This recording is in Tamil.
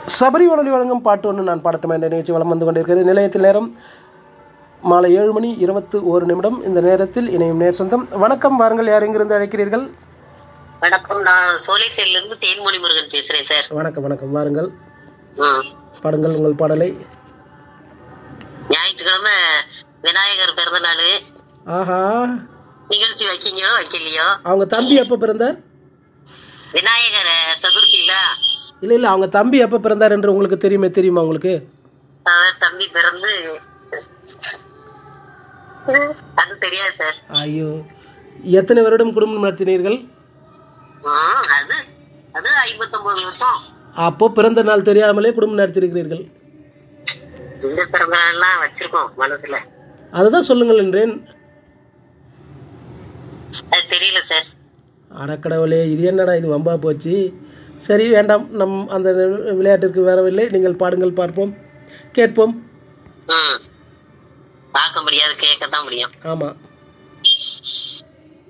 சபரி வானொலி வழங்கும் பாட்டு ஒன்று நான் பாடட்டுமா என்ற நிகழ்ச்சி வளம் வந்து கொண்டிருக்கிறது நிலையத்தில் நேரம் மாலை ஏழு மணி இருபத்து ஒரு நிமிடம் இந்த நேரத்தில் இணையும் நேர் சொந்தம் வணக்கம் வாருங்கள் யார் எங்கிருந்து அழைக்கிறீர்கள் வணக்கம் நான் சோலைசேரில இருந்து தேன்மொழி முருகன் பேசுறேன் சார் வணக்கம் வணக்கம் வாருங்கள் ம். பாடுங்கள் உங்கள் பாடலை ஞாயிற்றுக்கிழமை விநாயகர் பிறந்த நாள் ஆஹா நிகழ்ச்சி வைக்கீங்களோ வைக்கலையோ அவங்க தம்பி எப்போ பிறந்தார் விநாயகர் சதுர்த்தியில இல்லை இல்லை அவங்க தம்பி எப்போ பிறந்தார் என்று உங்களுக்கு தெரியுமே தெரியுமா உங்களுக்கு அவர் தம்பி பிறந்து அது தெரியாது சார் ஐயோ எத்தனை வருடம் குடும்பம் நடத்தினீர்கள் ம், அது அது ஐம்பத்தொன்பது வருஷம் அப்போ பிறந்த நாள் தெரியாமலே குடும்பம் நடத்தியிருக்கிறீர்கள் இந்த பிறந்த நாள்லாம் வச்சிருக்கோம் மனசுல அதுதான் சொல்லுங்கள் என்றேன் அது தெரியல சார் அடக்கடவுளே இது என்னடா இது வம்பா போச்சு சரி வேண்டாம் நம் அந்த விளையாட்டிற்கு வரவில்லை நீங்கள் பாடுங்கள் பார்ப்போம் கேட்போம் ம் பார்க்க முடியாது கேட்க தான் முடியும் ஆமாம்